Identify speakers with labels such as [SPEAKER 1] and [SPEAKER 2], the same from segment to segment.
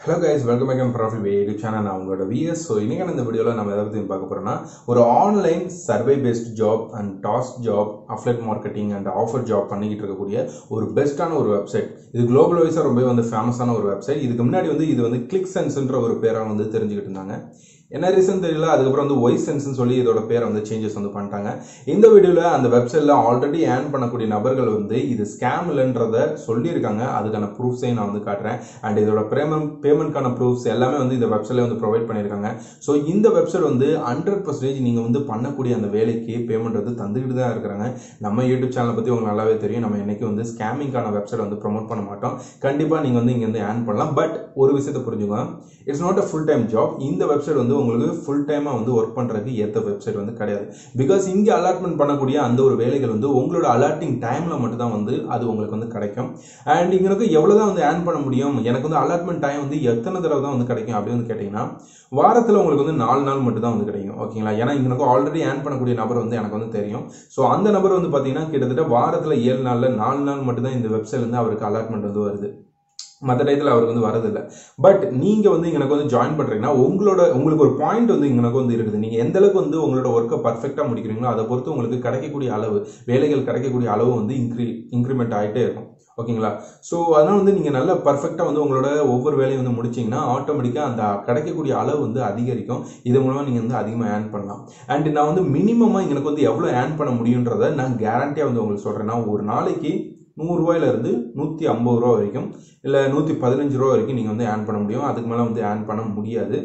[SPEAKER 1] hello guys welcome back and profit way YouTube channel நான் உங்களோட vs so இன்னைக்கான இந்த வீடியோவில் நம்ம எதை பற்றி பார்க்க போகிறோம்னா ஒரு online survey based job and task job affiliate marketing and offer job பண்ணிக்கிட்டு இருக்கக்கூடிய ஒரு பெஸ்ட்டான ஒரு வெப்சைட் இது குளோபல் வைஸாக ரொம்ப வந்து ஃபேமஸான ஒரு வெப்சைட் இதுக்கு முன்னாடி வந்து இது வந்து கிளிக் சென்ஸ்ன்ற ஒரு பேராக வந்து தெரிஞ்சுக்கிட்டு இருந்தாங்க என்ன ரீசன் தெரியல அதுக்கப்புறம் வந்து ஒய் சென்ஸ்னு சொல்லி இதோட பேரை வந்து சேஞ்சஸ் வந்து பண்ணிட்டாங்க இந்த வீடியோவில் அந்த வெப்சைட்டில் ஆல்ரெடி ஏர்ன் பண்ணக்கூடிய நபர்கள் வந்து இது ஸ்கேம் இல்லைன்றத சொல்லியிருக்காங்க அதுக்கான ப்ரூஃப்ஸையும் நான் வந்து காட்டுறேன் அண்ட் இதோட பேமெண்ட் பேமெண்ட்கான ப்ரூஃப்ஸ் எல்லாமே வந்து இந்த வெப்சைட்ல வந்து ப்ரொவைட் பண்ணியிருக்காங்க ஸோ இந்த வெப்சைட் வந்து ஹண்ட்ரட் பர்சன்டேஜ் நீங்கள் வந்து பண்ணக்கூடிய அந்த வேலைக்கு பேமெண்ட் வந்து தந்துக்கிட்டு தான் இருக்கிறாங்க நம்ம யூடியூப் சேனலை பற்றி உங்களுக்கு நல்லாவே தெரியும் நம்ம என்னைக்கு வந்து ஸ்கேமிங்கான வெப்சைட் வந்து ப்ரொமோட் பண்ண மாட்டோம் கண்டிப்பாக நீங்கள் வந்து இங்கே வந்து ஏர்ன் பண்ணலாம் பட் ஒரு விஷயத்தை புரிஞ்சுக்கோங்க it's not a full time job இந்த வெப்சைட் வந்து உங்களுக்கு ஃபுல் டைமாக வந்து ஒர்க் பண்ணுறதுக்கு ஏற்ற வெப்சைட் வந்து கிடையாது பிகாஸ் இங்கே அலாட்மெண்ட் பண்ணக்கூடிய அந்த ஒரு வேலைகள் வந்து உங்களோட அலாட்டிங் டைமில் மட்டும் தான் வந்து அது உங்களுக்கு வந்து கிடைக்கும் அண்ட் இங்கே இருக்கு எவ்வளோ தான் வந்து ஏர்ன் பண்ண முடியும் எனக்கு வந்து அலாட்மெண்ட் டைம் வந்து எத்தனை தடவை தான் வந்து கிடைக்கும் அப்படின்னு வந்து கேட்டிங்கன்னா வாரத்தில் உங்களுக்கு வந்து நாலு நாள் மட்டும் தான் வந்து கிடைக்கும் ஓகேங்களா ஏன்னா இங்கே எனக்கு ஆல்ரெடி ஏர்ன் பண்ணக்கூடிய நபர் வந்து எனக்கு வந்து தெரியும் ஸோ அந்த நபர் வந்து பார்த்தீங்கன்னா கிட்டத்தட்ட வாரத்தில் ஏழு நாளில் நாலு நாள் மட்டும் தான் இந்த வெப்சைட்லேருந்து அவருக்கு அலாட்மெண்ட் வந்து வருது மற்ற டயத்தில் அவருக்கு வந்து வரதில்லை பட் நீங்கள் வந்து எனக்கு வந்து ஜாயின் பண்ணுறீங்கன்னா உங்களோட உங்களுக்கு ஒரு பாயிண்ட் வந்து எனக்கு வந்து இருக்குது நீங்கள் எந்த அளவுக்கு வந்து உங்களோட ஒர்க்கை பர்ஃபெக்டாக முடிக்கிறீங்களோ அதை பொறுத்து உங்களுக்கு கிடைக்கக்கூடிய அளவு வேலைகள் கிடைக்கக்கூடிய அளவு வந்து இன்க்ரி இன்க்ரிமெண்ட் ஆகிட்டே இருக்கும் ஓகேங்களா ஸோ அதனால் வந்து நீங்கள் நல்லா பர்ஃபெக்டாக வந்து உங்களோட ஒவ்வொரு வேலையும் வந்து முடிச்சிங்கன்னா ஆட்டோமேட்டிக்காக அந்த கிடைக்கக்கூடிய அளவு வந்து அதிகரிக்கும் இது மூலமாக நீங்கள் வந்து அதிகமாக ஏர்ன் பண்ணலாம் அண்ட் நான் வந்து மினிமமாக எனக்கு வந்து எவ்வளோ ஏர்ன் பண்ண முடியுன்றதை நான் கேரண்டியாக வந்து உங்களுக்கு சொல்கிறேன் நான் ஒரு நாளைக்கு நூறுரூவாயிலேருந்து நூற்றி ஐம்பது ரூபா வரைக்கும் இல்லை நூற்றி பதினஞ்சு ரூபா வரைக்கும் நீங்கள் வந்து ஏர்ன் பண்ண முடியும் அதுக்கு மேலே வந்து ஏர்ன் பண்ண முடியாது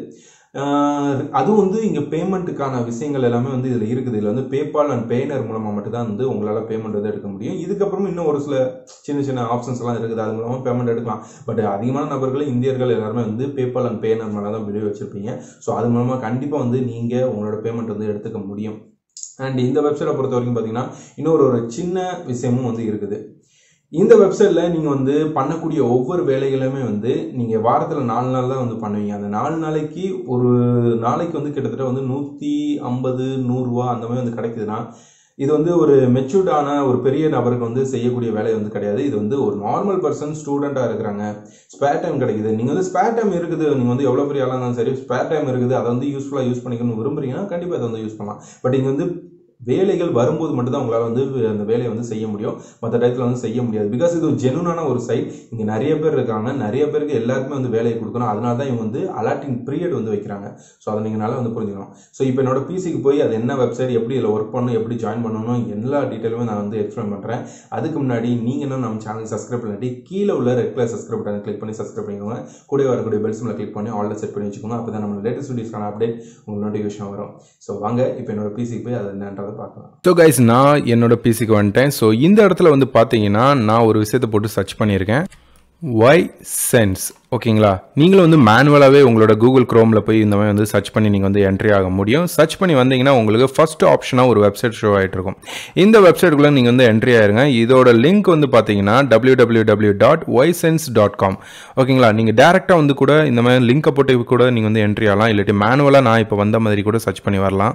[SPEAKER 1] அதுவும் வந்து இங்கே பேமெண்ட்டுக்கான விஷயங்கள் எல்லாமே வந்து இதில் இருக்குது இதில் வந்து பேபால் அண்ட் பேனர் மூலமாக மட்டும்தான் வந்து உங்களால் பேமெண்ட் வந்து எடுக்க முடியும் இதுக்கப்புறம் இன்னும் ஒரு சில சின்ன சின்ன ஆப்ஷன்ஸ் எல்லாம் இருக்குது அது மூலமாக பேமெண்ட் எடுக்கலாம் பட் அதிகமான நபர்கள் இந்தியர்கள் எல்லாருமே வந்து பேபால் அண்ட் பேனர் மேலே தான் வீடியோ வச்சுருப்பீங்க ஸோ அது மூலமாக கண்டிப்பாக வந்து நீங்கள் உங்களோட பேமெண்ட் வந்து எடுத்துக்க முடியும் அண்ட் இந்த வெப்சைட்டை பொறுத்த வரைக்கும் பார்த்தீங்கன்னா இன்னொரு ஒரு சின்ன விஷயமும் வந்து இருக்குது இந்த வெப்சைட்டில் நீங்கள் வந்து பண்ணக்கூடிய ஒவ்வொரு வேலைகளுமே வந்து நீங்கள் வாரத்தில் நாலு நாள் தான் வந்து பண்ணுவீங்க அந்த நாலு நாளைக்கு ஒரு நாளைக்கு வந்து கிட்டத்தட்ட வந்து நூற்றி ஐம்பது நூறுரூவா அந்த மாதிரி வந்து கிடைக்குதுன்னா இது வந்து ஒரு மெச்சூர்டான ஒரு பெரிய நபருக்கு வந்து செய்யக்கூடிய வேலை வந்து கிடையாது இது வந்து ஒரு நார்மல் பர்சன் ஸ்டூடெண்ட்டாக இருக்கிறாங்க ஸ்பேர் டைம் கிடைக்குது நீங்கள் வந்து ஸ்பேர் டைம் இருக்குது நீங்கள் வந்து எவ்வளோ பெரிய ஆளாக இருந்தாலும் சரி ஸ்பேர் டைம் இருக்குது அதை வந்து யூஸ்ஃபுல்லாக யூஸ் பண்ணிக்கணும்னு விரும்புறீங்கன்னா கண்டிப்பாக அதை வந்து யூஸ் பண்ணலாம் பட் இங்கே வந்து வேலைகள் வரும்போது மட்டும்தான் உங்களால் வந்து அந்த வேலையை வந்து செய்ய முடியும் மற்ற டயத்தில் வந்து செய்ய முடியாது பிகாஸ் இது ஒரு ஜெனுனான ஒரு சைட் இங்கே நிறைய பேர் இருக்காங்க நிறைய பேருக்கு எல்லாருக்குமே வந்து வேலையை கொடுக்கணும் அதனால தான் இவங்க வந்து அலாட்டிங் பீரியட் வந்து வைக்கிறாங்க ஸோ அதை நீங்கள் நல்லா வந்து புரிஞ்சுக்கணும் ஸோ இப்போ என்னோட பிசிக்கு போய் அது என்ன வெப்சைட் எப்படி இதில் ஒர்க் பண்ணணும் எப்படி ஜாயின் பண்ணணும் எல்லா டீட்டெயிலுமே நான் வந்து எக்ஸ்பிளைன் பண்ணுறேன் அதுக்கு முன்னாடி நீங்கள் என்ன நம்ம சேனல் சப்ஸ்கிரைப் பண்ணிட்டு கீழே உள்ள red colour subscribe button click பண்ணி சப்ஸ்கிரைப் பண்ணிக்கோங்க கூட வரக்கூடிய பெல் சிம்மில் கிளிக் பண்ணி ஆல்ரெடி செட் பண்ணி வச்சுக்கோங்க அப்போ தான் நம்ம லேட்டஸ்ட் வீடியோஸ்க்கான அப்டேட் உங்களுக்கு நோட்டிஃபிகேஷன் வரும் ஸோ வாங்க இப்போ என்னோட பிசிக்கு போய் அது என்னன்றதை பார்க்கலாம்
[SPEAKER 2] ஸோ கைஸ் நான் என்னோட பிசிக்கு வந்துட்டேன் ஸோ இந்த இடத்துல வந்து பார்த்தீங்கன்னா நான் ஒரு விஷயத்தை போட்டு சர்ச் பண்ணியிருக்கேன் ஒய் சென்ஸ் ஓகேங்களா நீங்களும் வந்து மேனுவலாகவே உங்களோட கூகுள் க்ரோமில் போய் இந்த மாதிரி வந்து சர்ச் பண்ணி நீங்கள் வந்து என்ட்ரி ஆக முடியும் சர்ச் பண்ணி வந்தீங்கன்னா உங்களுக்கு ஃபஸ்ட் ஆப்ஷனாக ஒரு வெப்சைட் ஷோ ஆகிட்டு இருக்கும் இந்த வெப்சைட்டுக்குள்ளே நீங்கள் வந்து என்ட்ரி ஆயிருங்க இதோட லிங்க் வந்து பார்த்தீங்கன்னா W W W dot ySense dot com ஓகேங்களா நீங்கள் டேரெக்டாக வந்து கூட இந்த மாதிரி லிங்கை போட்டு கூட நீங்கள் வந்து என்ட்ரி ஆகலாம் இல்லாட்டி மேனுவலாக நான் இப்போ வந்த மாதிரி கூட சர்ச் பண்ணி வரலாம்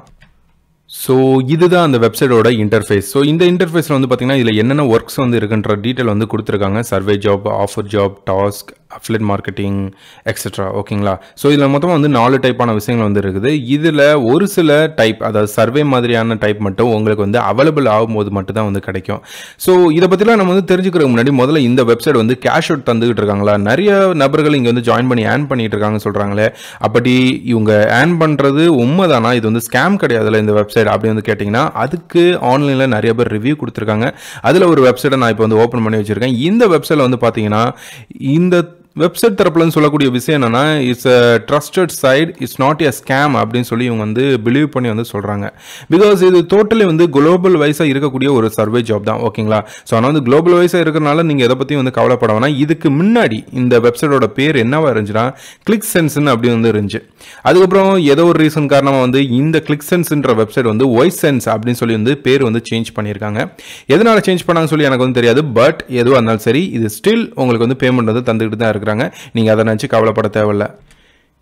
[SPEAKER 2] ஸோ இதுதான் அந்த வெப்சைட்டோட இன்டர்ஃபேஸ் ஸோ இந்த இன்டர்ஃபேஸில் வந்து பார்த்தீங்கன்னா இதில் என்னென்ன ஒர்க்ஸ் வந்து இருக்குன்ற டீட்டெயில் வந்து கொடுத்துருக்காங்க survey job offer job task affiliate marketing etcetera ஓகேங்களா ஸோ இதில் மொத்தமாக வந்து நாலு டைப்பான விஷயங்கள் வந்து இருக்குது இதில் ஒரு சில டைப் அதாவது சர்வே மாதிரியான டைப் மட்டும் உங்களுக்கு வந்து அவைலபிள் ஆகும்போது மட்டும் தான் வந்து கிடைக்கும் ஸோ இதை பற்றிலாம் நம்ம வந்து தெரிஞ்சுக்கிறதுக்கு முன்னாடி முதல்ல இந்த வெப்சைட் வந்து கேஷ் அவுட் தந்துகிட்டு இருக்காங்களா நிறைய நபர்கள் இங்கே வந்து ஜாயின் பண்ணி ஏர்ன் பண்ணிட்டு இருக்காங்கன்னு சொல்கிறாங்களே அப்படி இவங்க ஏர்ன் பண்ணுறது உண்மைதானா இது வந்து ஸ்கேம் கிடையாதுல இந்த வெப்சைட் அப்படி வந்து கேட்டிங்கன்னா அதுக்கு ஆன்லைனில் நிறைய பேர் ரிவ்யூ கொடுத்துருக்காங்க அதில் ஒரு வெப்சைட்டை நான் இப்போ வந்து ஓப்பன் பண்ணி வச்சுருக்கேன் இந்த வெப்சைட்டில் வந்து பார்த்தீங்கன்னா இந்த வெப்சைட் தரப்புலன்னு சொல்லக்கூடிய விஷயம் என்னன்னா it's a trusted site it's not a scam அப்படின்னு சொல்லி இவங்க வந்து பிலீவ் பண்ணி வந்து சொல்கிறாங்க பிகாஸ் இது டோட்டலி வந்து குளோபல் வைஸாக இருக்கக்கூடிய ஒரு சர்வே ஜாப் தான் ஓகேங்களா ஸோ ஆனால் வந்து குளோபல் வைஸாக இருக்கிறனால நீங்கள் எதை பற்றியும் வந்து கவலைப்பட வேணாம் இதுக்கு முன்னாடி இந்த வெப்சைட்டோட பேர் என்னவா இருந்துச்சுன்னா கிளிக் சென்ஸ்னு அப்படி வந்து இருந்துச்சு அதுக்கப்புறம் ஏதோ ஒரு ரீசன் காரணமாக வந்து இந்த கிளிக் சென்ஸ்ன்ற வெப்சைட் வந்து ஒய்ஸ் சென்ஸ் அப்படின்னு சொல்லி வந்து பேர் வந்து சேஞ்ச் பண்ணியிருக்காங்க எதனால் சேஞ்ச் பண்ணாங்க சொல்லி எனக்கு வந்து தெரியாது பட் எதுவாக இருந்தாலும் சரி இது ஸ்டில் உங்களுக்கு வந்து பேமெண்ட் வந்து தந்துக்கிட்டு தான் இருக்கிறாங்க நீங்கள் அதை நினச்சி கவலைப்பட தேவையில்ல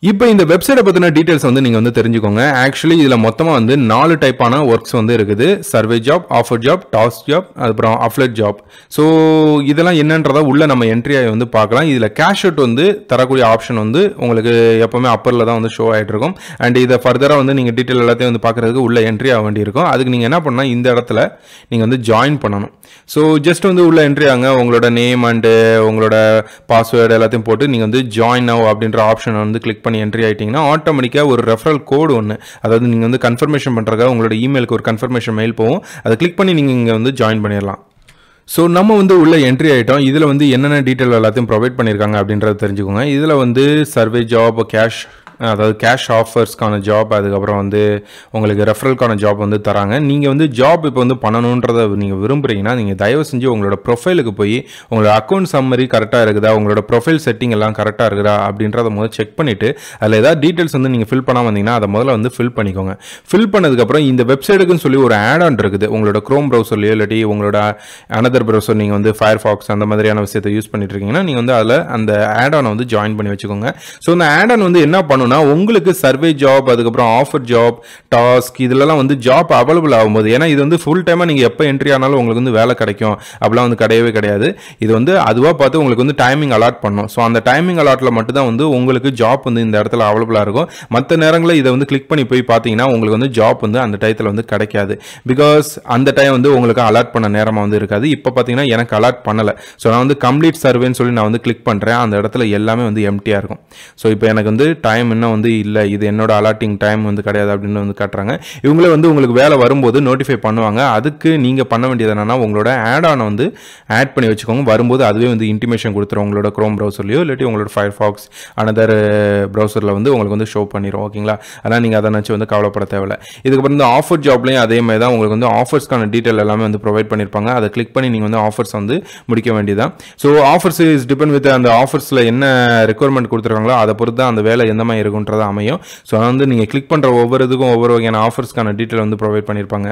[SPEAKER 2] இப்போ இந்த வெப்சைட்டை பற்றின டீட்டெயில்ஸ் வந்து நீங்கள் வந்து தெரிஞ்சுக்கோங்க ஆக்சுவலி இதில் மொத்தமாக வந்து நாலு டைப்பான ஒர்க்ஸ் வந்து இருக்குது survey job offer job task job அதுக்கப்புறம் அஃப்லெட் ஜாப் ஸோ இதெல்லாம் என்னன்றதை உள்ள நம்ம என்ட்ரி ஆகி வந்து பார்க்கலாம் இதில் கேஷ் அவுட் வந்து தரக்கூடிய ஆப்ஷன் வந்து உங்களுக்கு எப்போவுமே அப்பரில் தான் வந்து ஷோ ஆகிட்டு இருக்கும் அண்ட் இதை ஃபர்தராக வந்து நீங்கள் டீட்டெயில் எல்லாத்தையும் வந்து பார்க்குறதுக்கு உள்ள என்ட்ரி ஆக வேண்டியிருக்கும் அதுக்கு நீங்கள் என்ன பண்ணால் இந்த இடத்துல நீங்கள் வந்து ஜாயின் பண்ணணும் ஸோ ஜஸ்ட் வந்து உள்ள என்ட்ரி ஆகுங்க உங்களோட நேம் அண்டு உங்களோட பாஸ்வேர்டு எல்லாத்தையும் போட்டு நீங்கள் வந்து ஜாயின் நவ் அப்படின்ற ஆப்ஷனை வந்து கிளிக் பண்ணி என்ட்ரி ஆகிட்டிங்கன்னா ஆட்டோமேட்டிக்காக ஒரு ரெஃபரல் கோடு ஒன்று அதாவது நீங்கள் வந்து கன்ஃபர்மேஷன் பண்ணுறதுக்காக உங்களோட இமெயிலுக்கு ஒரு கன்ஃபர்மேஷன் மெயில் போகும் அதை கிளிக் பண்ணி நீங்கள் இங்கே வந்து ஜாயின் பண்ணிடலாம் ஸோ நம்ம வந்து உள்ள என்ட்ரி ஆகிட்டோம் இதில் வந்து என்னென்ன டீட்டெயில் எல்லாத்தையும் ப்ரொவைட் பண்ணியிருக்காங்க அப்படின்றத தெரிஞ்சுக்கோங்க இதில் வந்து சர்வே ஜாப் கேஷ் அதாவது கேஷ் ஆஃபர்ஸ்க்கான ஜாப் அதுக்கப்புறம் வந்து உங்களுக்கு ரெஃபரலுக்கான ஜாப் வந்து தராங்க நீங்கள் வந்து ஜாப் இப்போ வந்து பண்ணணுன்றதை நீங்கள் விரும்புகிறீங்கன்னா நீங்கள் தயவு செஞ்சு உங்களோட ப்ரொஃபைலுக்கு போய் உங்களோட அக்கௌண்ட் சம்மரி கரெக்டாக இருக்குதா உங்களோட ப்ரொஃபைல் செட்டிங் எல்லாம் கரெக்டாக இருக்குதா அப்படின்றத முதல்ல செக் பண்ணிவிட்டு அதில் ஏதாவது டீட்டெயில்ஸ் வந்து நீங்கள் ஃபில் பண்ணாமல் வந்தீங்கன்னா அதை முதல்ல வந்து ஃபில் பண்ணிக்கோங்க ஃபில் பண்ணதுக்கப்புறம் இந்த வெப்சைட்டுக்குன்னு சொல்லி ஒரு ஆட் ஆன் இருக்குது உங்களோட க்ரோம் ப்ரௌசர்லையோ இல்லாட்டி உங்களோட அனதர் ப்ரௌசர் நீங்கள் வந்து ஃபயர் ஃபாக்ஸ் அந்த மாதிரியான விஷயத்தை யூஸ் பண்ணிட்டு இருக்கீங்கன்னா நீங்கள் வந்து அதில் அந்த ஆட் ஆனை வந்து ஜாயின் பண்ணி வச்சுக்கோங்க ஸோ அந்த ஆட் ஆன் வந்து என்ன பண்ணுன்னா உங்களுக்கு சர்வே ஜாப் அதுக்கப்புறம் ஆஃபர் ஜாப் டாஸ்க் இதுலலாம் வந்து ஜாப் அவைலபிள் ஆகும்போது ஏன்னா இது வந்து ஃபுல் டைமாக நீங்கள் எப்போ என்ட்ரி ஆனாலும் உங்களுக்கு வந்து வேலை கிடைக்கும் அப்படிலாம் வந்து கிடையவே கிடையாது இது வந்து அதுவாக பார்த்து உங்களுக்கு வந்து டைமிங் அலாட் பண்ணும் ஸோ அந்த டைமிங் அலாட்டில் மட்டும் தான் வந்து உங்களுக்கு ஜாப் வந்து இந்த இடத்துல அவைலபிளாக இருக்கும் மற்ற நேரங்களில் இதை வந்து கிளிக் பண்ணி போய் பார்த்தீங்கன்னா உங்களுக்கு வந்து ஜாப் வந்து அந்த டயத்தில் வந்து கிடைக்காது பிகாஸ் அந்த டைம் வந்து உங்களுக்கு அலாட் பண்ண நேரமாக வந்து இருக்காது இப்போ பார்த்தீங்கன்னா எனக்கு அலாட் பண்ணலை ஸோ நான் வந்து கம்ப்ளீட் சர்வேன்னு சொல்லி நான் வந்து கிளிக் பண்ணுறேன் அந்த இடத்துல எல்லாமே வந்து எம்டியாக இருக்கும் ஸோ இப்போ எனக்கு வந்து டைம் இன்னும் வந்து இல்லை இது என்னோட அலாட்டிங் டைம் வந்து கிடையாது அப்படின்னு வந்து காட்டுறாங்க இவங்களே வந்து உங்களுக்கு வேலை வரும்போது நோட்டிஃபை பண்ணுவாங்க அதுக்கு நீங்கள் பண்ண வேண்டியது என்னன்னா உங்களோட ஆட் ஆனை வந்து ஆட் பண்ணி வச்சுக்கோங்க வரும்போது அதுவே வந்து இன்டிமேஷன் கொடுத்துரும் உங்களோட க்ரோம் ப்ரௌசர்லையோ இல்லாட்டி உங்களோட ஃபயர் ஃபாக்ஸ் அனதர் ப்ரௌசரில் வந்து உங்களுக்கு வந்து ஷோ பண்ணிடும் ஓகேங்களா அதனால் நீங்கள் அதை நினச்சி வந்து கவலைப்பட தேவையில்ல இதுக்கப்புறம் இந்த ஆஃபர் ஜாப்லையும் அதே மாதிரி தான் உங்களுக்கு வந்து ஆஃபர்ஸ்க்கான டீட்டெயில் எல்லாமே வந்து ப்ரொவைட் பண்ணியிருப்பாங்க அதை கிளிக் பண்ணி நீங்கள் வந்து ஆஃபர்ஸ் வந்து முடிக்க வேண்டியதான் so offers is depend with அந்த ஆஃபர்ஸில் என்ன ரெக்குவயர்மெண்ட் கொடுத்துருக்காங்களோ அதை பொறுத்து தான் அந்த வேலை எந்த மாதிரி இருக்குன்றதை அமையும் ஸோ வந்து நீங்கள் கிளிக் பண்ணுற ஒவ்வொரு இதுக்கும் ஒவ்வொரு வகையான ஆஃபர்ஸ்க்கான டீட்டெயில் வந்து ப்ரொவைட் பண்ணியிருப்பாங்க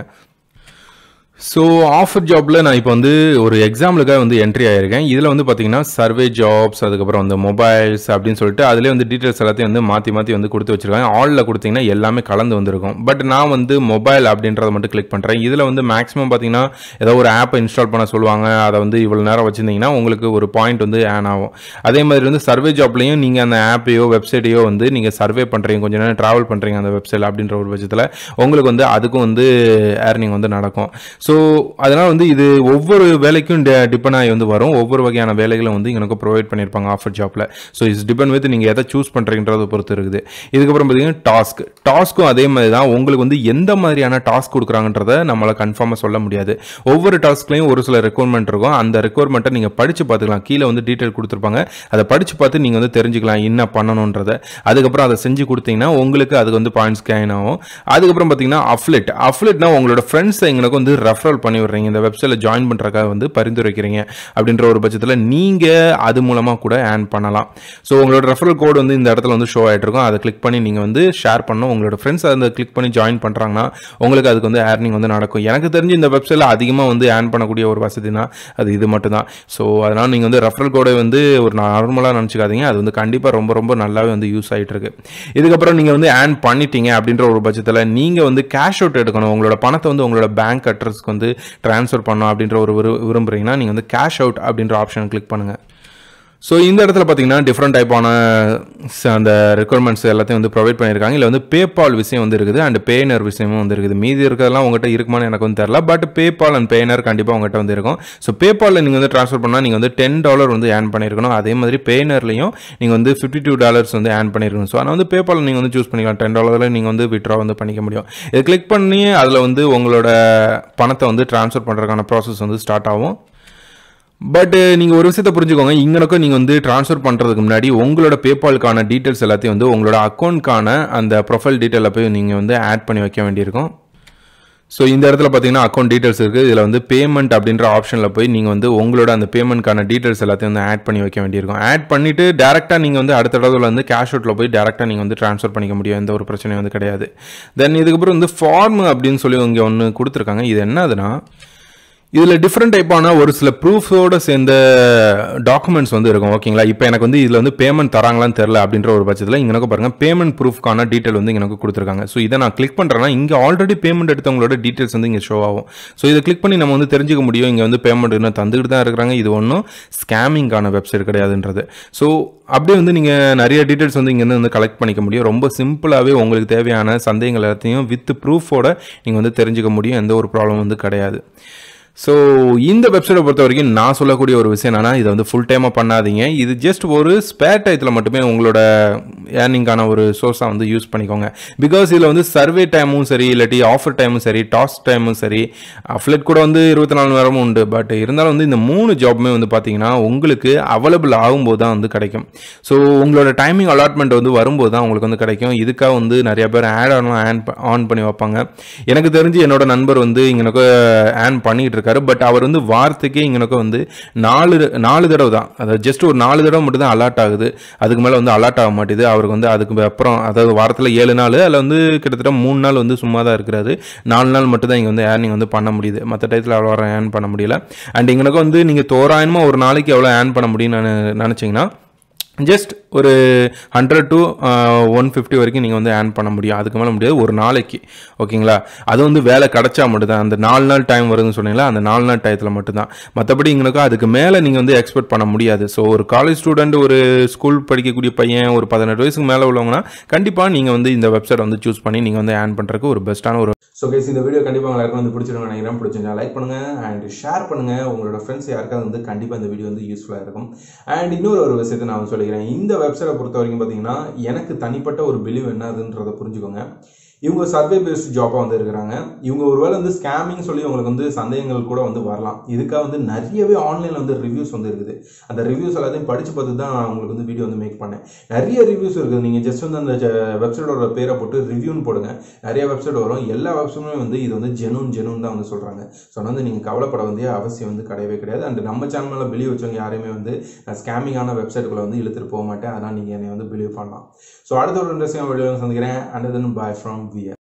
[SPEAKER 2] ஸோ ஆஃபர் ஜாப்பில் நான் இப்போ வந்து ஒரு எக்ஸாம்பிளுக்காக வந்து என்ட்ரி ஆயிருக்கேன் இதில் வந்து பார்த்தீங்கன்னா சர்வே ஜாப்ஸ் அதுக்கப்புறம் வந்து மொபைல்ஸ் அப்படின்னு சொல்லிட்டு அதிலே வந்து டீட்டெயில்ஸ் எல்லாத்தையும் வந்து மாற்றி மாற்றி வந்து கொடுத்து வச்சிருக்காங்க ஆலில் கொடுத்தீங்கன்னா எல்லாமே கலந்து வந்திருக்கும் பட் நான் வந்து மொபைல் அப்படின்றத மட்டும் கிளிக் பண்ணுறேன் இதில் வந்து மேக்ஸிமம் பார்த்தீங்கன்னா ஏதோ ஒரு ஆப்பை இன்ஸ்டால் பண்ண சொல்லுவாங்க அதை வந்து இவ்வளோ நேரம் வச்சுருந்தீங்கன்னா உங்களுக்கு ஒரு பாயிண்ட் வந்து ஆன் ஆகும் அதே மாதிரி வந்து சர்வே ஜாப்லையும் நீங்கள் அந்த ஆப்பையோ வெப்சைட்டையோ வந்து நீங்கள் சர்வே பண்ணுறீங்க கொஞ்சம் நேரம் ட்ராவல் பண்ணுறீங்க அந்த வெப்சைட் அப்படின்ற ஒரு பட்சத்தில் உங்களுக்கு வந்து அதுக்கும் வந்து ஏர்னிங் வந்து நடக்கும் ஸோ அதனால் வந்து இது ஒவ்வொரு வேலைக்கும் டிபெண்ட் ஆகி வந்து வரும் ஒவ்வொரு வகையான வேலைகளும் வந்து எனக்கு ப்ரொவைட் பண்ணியிருப்பாங்க ஆஃபர் ஜாப்பில் ஸோ இட்ஸ் டிபெண்ட் வித் நீங்கள் எதை சூஸ் பண்ணுறீங்கன்றதை பொறுத்து இருக்குது இதுக்கப்புறம் பார்த்தீங்கன்னா டாஸ்க் டாஸ்க்கும் அதே மாதிரி தான் உங்களுக்கு வந்து எந்த மாதிரியான டாஸ்க் கொடுக்குறாங்கன்றத நம்மளால் கன்ஃபார்மாக சொல்ல முடியாது ஒவ்வொரு டாஸ்க்லையும் ஒரு சில ரெக்குவயர்மெண்ட் இருக்கும் அந்த ரெக்குவயர்மெண்ட்டை நீங்கள் படித்து பார்த்துக்கலாம் கீழே வந்து டீட்டெயில் கொடுத்துருப்பாங்க அதை படித்து பார்த்து நீங்கள் வந்து தெரிஞ்சுக்கலாம் என்ன பண்ணணுன்றதை அதுக்கப்புறம் அதை செஞ்சு கொடுத்தீங்கன்னா உங்களுக்கு அதுக்கு வந்து பாயிண்ட்ஸ் கெயின் ஆகும் அதுக்கப்புறம் பார்த்தீங்கன்னா அஃப்லெட் அஃப்லெட்னா உங்களோட ஃப்ரெண்ட்ஸ் எங்களுக்கு வந்து ரெஃபரல் பண்ணி விடுறீங்க இந்த வெப்சைட்டில் ஜாயின் பண்ணுறக்காக வந்து பரிந்துரைக்கிறீங்க அப்படின்ற ஒரு பட்சத்தில் நீங்கள் அது மூலமாக கூட ஏர்ன் பண்ணலாம் ஸோ உங்களோட ரெஃபரல் கோடு வந்து இந்த இடத்துல வந்து ஷோ ஆகிட்டு இருக்கும் அதை கிளிக் பண்ணி நீங்கள் வந்து ஷேர் பண்ணணும் உங்களோட ஃப்ரெண்ட்ஸ் அதை கிளிக் பண்ணி ஜாயின் பண்ணுறாங்கன்னா உங்களுக்கு அதுக்கு வந்து ஏர்னிங் வந்து நடக்கும் எனக்கு தெரிஞ்சு இந்த வெப்சைட்டில் அதிகமாக வந்து ஏர்ன் பண்ணக்கூடிய ஒரு வசதினா அது இது மட்டும் தான் ஸோ அதனால் நீங்கள் வந்து ரெஃபரல் கோடை வந்து ஒரு நார்மலாக நினச்சிக்காதீங்க அது வந்து கண்டிப்பாக ரொம்ப ரொம்ப நல்லாவே வந்து யூஸ் ஆகிட்டு இருக்கு இதுக்கப்புறம் நீங்கள் வந்து ஏர்ன் பண்ணிட்டீங்க அப்படின்ற ஒரு பட்சத்தில் நீங்கள் வந்து கேஷ் அவுட் எடுக்கணும் உங்களோட பணத்தை வந்து உங்களோட பேங்க் அட்ரஸ்க்கு வந்து ட்ரான்ஸ்ஃபர் பண்ணணும் அப்படின்ற ஒரு விரு விரும்புகிறீங்கன்னா நீங்கள் வந்து கேஷ் அவுட் அப்படின்ற ஆப்ஷன் கிளிக் பண்ணுங்கள் ஸோ இந்த இடத்துல பார்த்தீங்கன்னா டிஃப்ரெண்ட் டைப்பான அந்த ரெக்குவயர்மெண்ட்ஸ் எல்லாத்தையும் வந்து ப்ரொவைட் பண்ணியிருக்காங்க இல்லை வந்து பேபால் விஷயம் வந்து இருக்குது அண்ட் பேனர் விஷயமும் வந்து இருக்குது மீதி இருக்கிறதெல்லாம் உங்கள்கிட்ட இருக்குமான்னு எனக்கு வந்து தெரில பட் பேபால் அண்ட் பேனர் கண்டிப்பாக உங்கள்கிட்ட வந்து இருக்கும் ஸோ பேபாலில் நீங்கள் வந்து ட்ரான்ஸ்ஃபர் பண்ணால் நீங்கள் வந்து டென் டாலர் வந்து ஏர்ன் பண்ணியிருக்கணும் அதே மாதிரி பேனர்லையும் நீங்கள் வந்து ஃபிஃப்டி டூ டாலர்ஸ் வந்து ஏர்ன் பண்ணியிருக்கணும் ஸோ ஆனால் வந்து பேபால் நீங்கள் வந்து சூஸ் பண்ணிக்கலாம் டென் டாலரில் நீங்கள் வந்து விட்ரா வந்து பண்ணிக்க முடியும் இதை கிளிக் பண்ணி அதில் வந்து உங்களோட பணத்தை வந்து ட்ரான்ஸ்ஃபர் பண்ணுறதுக்கான ப்ராசஸ் வந்து ஸ்டார்ட் ஆகும் பட் நீங்கள் ஒரு விஷயத்தை புரிஞ்சுக்கோங்க இங்கனக்கும் நீங்கள் வந்து ட்ரான்ஸ்ஃபர் பண்ணுறதுக்கு முன்னாடி உங்களோட பேபாலுக்கான டீட்டெயில்ஸ் எல்லாத்தையும் வந்து உங்களோட அக்கௌண்ட்கான அந்த ப்ரொஃபைல் டீட்டெயிலில் போய் நீங்கள் வந்து ஆட் பண்ணி வைக்க வேண்டியிருக்கும் ஸோ இந்த இடத்துல பார்த்தீங்கன்னா அக்கௌண்ட் டீட்டெயில்ஸ் இருக்குது இதில் வந்து பேமெண்ட் அப்படின்ற ஆப்ஷனில் போய் நீங்கள் வந்து உங்களோட அந்த பேமெண்ட்கான டீட்டெயில்ஸ் எல்லாத்தையும் வந்து ஆட் பண்ணி வைக்க வேண்டியிருக்கும் ஆட் பண்ணிவிட்டு டேரெக்டாக நீங்கள் வந்து அடுத்த இடத்துல வந்து கேஷ் அவுட்டில் போய் டேரெக்டாக நீங்கள் வந்து ட்ரான்ஸ்ஃபர் பண்ணிக்க முடியும் எந்த ஒரு பிரச்சனையும் வந்து கிடையாது தென் இதுக்கப்புறம் வந்து ஃபார்ம் அப்படின்னு சொல்லி இங்கே ஒன்று கொடுத்துருக்காங்க இது என்னதுன்னா இதில் டிஃப்ரெண்ட் டைப்பான ஒரு சில ப்ரூஃபோட சேர்ந்த டாக்குமெண்ட்ஸ் வந்து இருக்கும் ஓகேங்களா இப்போ எனக்கு வந்து இதில் வந்து பேமெண்ட் தராங்களான்னு தெரில அப்படின்ற ஒரு பட்சத்தில் இங்கே எனக்கு பாருங்கள் பேமெண்ட் ப்ரூஃப்க்கான டீட்டெயில் வந்து இங்கே எனக்கு கொடுத்துருக்காங்க ஸோ இதை நான் கிளிக் பண்ணுறேன்னா இங்கே ஆல்ரெடி பேமெண்ட் எடுத்தவங்களோட டீட்டெயில்ஸ் வந்து இங்கே ஷோ ஆகும் ஸோ இதை கிளிக் பண்ணி நம்ம வந்து தெரிஞ்சுக்க முடியும் இங்கே வந்து பேமெண்ட் இன்னும் தந்துக்கிட்டு தான் இருக்கிறாங்க இது ஒன்றும் ஸ்கேமிங்கான வெப்சைட் கிடையாதுன்றது ஸோ அப்படியே வந்து நீங்கள் நிறைய டீட்டெயில்ஸ் வந்து இங்கேருந்து வந்து கலெக்ட் பண்ணிக்க முடியும் ரொம்ப சிம்பிளாகவே உங்களுக்கு தேவையான சந்தேகங்கள் எல்லாத்தையும் வித் ப்ரூஃபோட நீங்கள் வந்து தெரிஞ்சுக்க முடியும் எந்த ஒரு ப்ராப்ளம் வந்து கிடையாது ஸோ இந்த வெப்சைட்டை பொறுத்த வரைக்கும் நான் சொல்லக்கூடிய ஒரு விஷயம் என்னன்னா இதை வந்து ஃபுல் டைமாக பண்ணாதீங்க இது ஜஸ்ட் ஒரு ஸ்பேர் டயத்தில் மட்டுமே உங்களோட ஏர்னிங்கான ஒரு சோர்ஸாக வந்து யூஸ் பண்ணிக்கோங்க பிகாஸ் இதில் வந்து சர்வே டைமும் சரி இல்லாட்டி ஆஃபர் டைமும் சரி டாஸ் டைமும் சரி அஃப்லெட் கூட வந்து இருபத்தி நாலு நேரமும் உண்டு பட் இருந்தாலும் வந்து இந்த மூணு ஜாப்புமே வந்து பார்த்தீங்கன்னா உங்களுக்கு அவைலபிள் ஆகும்போது தான் வந்து கிடைக்கும் ஸோ உங்களோட டைமிங் அலாட்மெண்ட் வந்து வரும்போது தான் உங்களுக்கு வந்து கிடைக்கும் இதுக்காக வந்து நிறைய பேர் ஆட் ஆனும் ஆன் ஆன் பண்ணி வைப்பாங்க எனக்கு தெரிஞ்சு என்னோட நண்பர் வந்து இங்கனக்கு ஆன் பண்ணிட்டு இருக்காரு பட் அவர் வந்து வாரத்துக்கே இங்கனக்கு வந்து நாலு நாலு தடவை தான் அதாவது ஜஸ்ட் ஒரு நாலு தடவை மட்டும் தான் அலாட் ஆகுது அதுக்கு மேலே வந்து அலாட் ஆக மாட்டேது அவருக்கு வந்து அதுக்கு அப்புறம் அதாவது வாரத்தில் ஏழு நாள் அதில் வந்து கிட்டத்தட்ட மூணு நாள் வந்து சும்மா தான் இருக்கிறாரு நாலு நாள் மட்டும் தான் இங்கே வந்து ஏர்னிங் வந்து பண்ண முடியுது மற்ற டயத்தில் அவ்வளோ ஏர்ன் பண்ண முடியல அண்ட் இங்கனக்கு வந்து நீங்கள் தோராயமாக ஒரு நாளைக்கு எவ்வளோ ஏர்ன் பண்ண முடியும்னு நினச்சிங்கன்னா ஜஸ்ட் ஒரு ஹண்ட்ரட் டு ஒன் ஃபிஃப்டி வரைக்கும் நீங்கள் வந்து ஏர்ன் பண்ண முடியும் அதுக்கு மேலே முடியாது ஒரு நாளைக்கு ஓகேங்களா அது வந்து வேலை கிடச்சா மட்டும்தான் அந்த நாலு நாள் டைம் வருதுன்னு சொன்னீங்களா அந்த நாலு நாள் டயத்தில் மட்டும்தான் மற்றபடி இங்கனுக்கும் அதுக்கு மேலே நீங்கள் வந்து எக்ஸ்பெக்ட் பண்ண முடியாது ஸோ ஒரு காலேஜ் ஸ்டூடெண்ட் ஒரு ஸ்கூல் படிக்கக்கூடிய பையன் ஒரு பதினெட்டு வயசுக்கு மேலே உள்ளவங்கன்னா கண்டிப்பாக நீங்கள் வந்து இந்த வெப்சைட் வந்து சூஸ் பண்ணி நீங்கள் வந்து ஏர்ன் பண்ணுறதுக்கு ஒரு பெஸ்ட்டான ஒரு
[SPEAKER 1] ஸோ கேஸ் இந்த வீடியோ கண்டிப்பாக எல்லாருக்கும் வந்து பிடிச்சிருக்கும் நினைக்கிறேன் பிடிச்சிருந்தா லைக் பண்ணுங்க அண்ட் ஷேர் பண்ணுங்க உங்களோட ஃப்ரெண்ட்ஸ் யாருக்காவது வந்து கண்டிப்பாக இந்த வீடியோ வந்து யூஸ்ஃபுல்லாக இருக்கும் அண்ட் இன்னொரு ஒரு விஷயத்தை நான் வந்து சொல்லிக்கிறேன் இந்த வெப்சைட்டை பொறுத்த வரைக்கும் பார்த்தீங்கன்னா எனக்கு தனிப்பட்ட ஒரு பிலிவ் என்னதுன்றதை புரிஞ்சுக்கோங்க இவங்க சர்வே பேஸ்ட் ஜாப்பாக வந்து இருக்கிறாங்க இவங்க ஒருவேளை வந்து ஸ்கேமிங் சொல்லி உங்களுக்கு வந்து சந்தேகங்கள் கூட வந்து வரலாம் இதுக்காக வந்து நிறையவே ஆன்லைனில் வந்து ரிவ்யூஸ் வந்து இருக்குது அந்த ரிவ்யூஸ் எல்லாத்தையும் படித்து பார்த்து தான் உங்களுக்கு வந்து வீடியோ வந்து மேக் பண்ணேன் நிறைய ரிவ்யூஸ் இருக்குது நீங்கள் ஜஸ்ட் வந்து அந்த வெப்சைட்டோட பேரை போட்டு ரிவ்யூன்னு போடுங்க நிறைய வெப்சைட் வரும் எல்லா வெப்சைட்டுமே வந்து இது வந்து ஜெனூன் ஜெனூன் தான் வந்து சொல்கிறாங்க ஸோ வந்து நீங்கள் கவலைப்பட வேண்டிய அவசியம் வந்து கிடையவே கிடையாது அண்ட் நம்ம சேனலில் பிலீவ் வச்சவங்க யாரையுமே வந்து நான் ஸ்கேமிங்கான வெப்சைட்டுக்குள்ளே வந்து இழுத்துட்டு போக மாட்டேன் அதனால் நீங்கள் என்னை வந்து பிலீவ் பண்ணலாம் ஸோ அடுத்த ஒரு இன்ட்ரெஸ்டிங் வீடியோ சந்திக்கிறேன் and then bye from wear